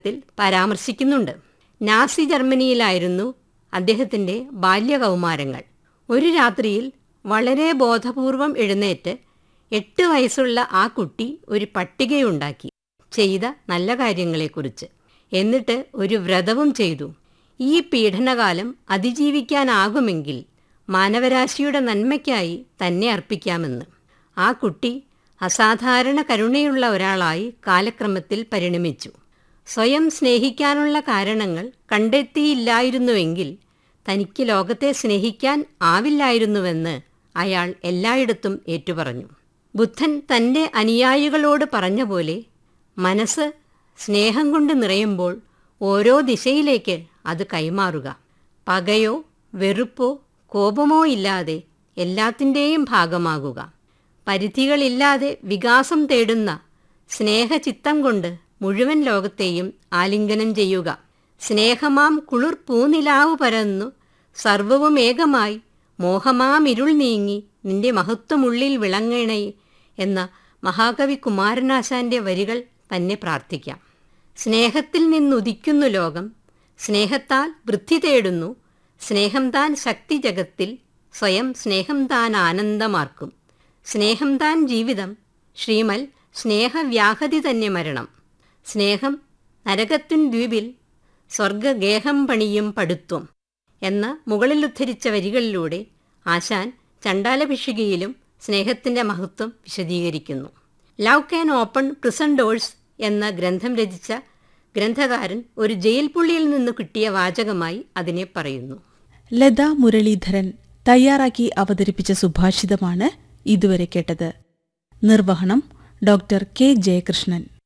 ത്തിൽ പരാമർശിക്കുന്നുണ്ട് നാസി ജർമ്മനിയിലായിരുന്നു അദ്ദേഹത്തിൻ്റെ ബാല്യകൗമാരങ്ങൾ ഒരു രാത്രിയിൽ വളരെ ബോധപൂർവം എഴുന്നേറ്റ് എട്ട് വയസ്സുള്ള ആ കുട്ടി ഒരു പട്ടികയുണ്ടാക്കി ചെയ്ത നല്ല കാര്യങ്ങളെക്കുറിച്ച് എന്നിട്ട് ഒരു വ്രതവും ചെയ്തു ഈ പീഡനകാലം അതിജീവിക്കാനാകുമെങ്കിൽ മാനവരാശിയുടെ നന്മയ്ക്കായി തന്നെ അർപ്പിക്കാമെന്ന് ആ കുട്ടി അസാധാരണ കരുണയുള്ള ഒരാളായി കാലക്രമത്തിൽ പരിണമിച്ചു സ്വയം സ്നേഹിക്കാനുള്ള കാരണങ്ങൾ കണ്ടെത്തിയില്ലായിരുന്നുവെങ്കിൽ തനിക്ക് ലോകത്തെ സ്നേഹിക്കാൻ ആവില്ലായിരുന്നുവെന്ന് അയാൾ എല്ലായിടത്തും ഏറ്റുപറഞ്ഞു ബുദ്ധൻ തൻ്റെ അനുയായികളോട് പറഞ്ഞ പോലെ മനസ്സ് സ്നേഹം കൊണ്ട് നിറയുമ്പോൾ ഓരോ ദിശയിലേക്ക് അത് കൈമാറുക പകയോ വെറുപ്പോ കോപമോ ഇല്ലാതെ എല്ലാത്തിൻ്റെയും ഭാഗമാകുക പരിധികളില്ലാതെ വികാസം തേടുന്ന സ്നേഹചിത്തം കൊണ്ട് മുഴുവൻ ലോകത്തെയും ആലിംഗനം ചെയ്യുക സ്നേഹമാം കുളിർ പൂനിലാവ് പരന്നു സർവവും ഏകമായി മോഹമാം ഇരുൾ നീങ്ങി നിന്റെ മഹത്വമുള്ളിൽ വിളങ്ങണേ എന്ന മഹാകവി കുമാരനാശാന്റെ വരികൾ തന്നെ പ്രാർത്ഥിക്കാം സ്നേഹത്തിൽ നിന്നുദിക്കുന്നു ലോകം സ്നേഹത്താൽ വൃദ്ധി തേടുന്നു സ്നേഹം താൻ ശക്തി ജഗത്തിൽ സ്വയം സ്നേഹം താൻ ആനന്ദമാർക്കും സ്നേഹം താൻ ജീവിതം ശ്രീമൽ സ്നേഹവ്യാഹതി തന്നെ മരണം സ്നേഹം നരകത്തിൻ ദ്വീപിൽ സ്വർഗഗേഹം പണിയും പടുത്വം എന്ന മുകളിൽ ഉദ്ധരിച്ച വരികളിലൂടെ ആശാൻ ചണ്ടാലഭിഷികയിലും സ്നേഹത്തിൻ്റെ മഹത്വം വിശദീകരിക്കുന്നു love can open prison doors എന്ന ഗ്രന്ഥം രചിച്ച ഗ്രന്ഥകാരൻ ഒരു ജയിൽ പുള്ളിയിൽ നിന്ന് കിട്ടിയ വാചകമായി അതിനെ പറയുന്നു ലത മുരളീധരൻ തയ്യാറാക്കി അവതരിപ്പിച്ച സുഭാഷിതമാണ് ഇതുവരെ കേട്ടത് നിർവഹണം ഡോക്ടർ കെ ജയകൃഷ്ണൻ